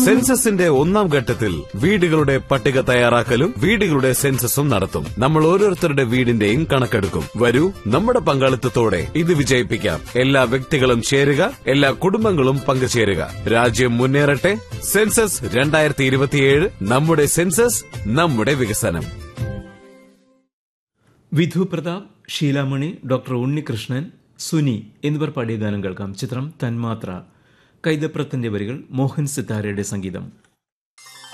സെൻസസിന്റെ ഒന്നാം ഘട്ടത്തിൽ വീടുകളുടെ പട്ടിക തയ്യാറാക്കലും വീടുകളുടെ സെൻസസും നടത്തും നമ്മൾ ഓരോരുത്തരുടെ വീടിന്റെയും കണക്കെടുക്കും വരൂ നമ്മുടെ പങ്കാളിത്തത്തോടെ ഇത് വിജയിപ്പിക്കാം എല്ലാ വ്യക്തികളും ചേരുക എല്ലാ കുടുംബങ്ങളും പങ്കുചേരുക രാജ്യം മുന്നേറട്ടെ സെൻസസ് രണ്ടായിരത്തി ഇരുപത്തിയേഴ് നമ്മുടെ സെൻസസ് നമ്മുടെ വികസനം വിധു പ്രതാപ് ഷീലാമണി ഡോക്ടർ ഉണ്ണികൃഷ്ണൻ സുനി എന്നിവർ പാടിയ ഗാനം കേൾക്കാം ചിത്രം തന്മാത്ര കൈതപ്രത്തിന്റെ വരികൾ മോഹൻ സിത്താരയുടെ സംഗീതം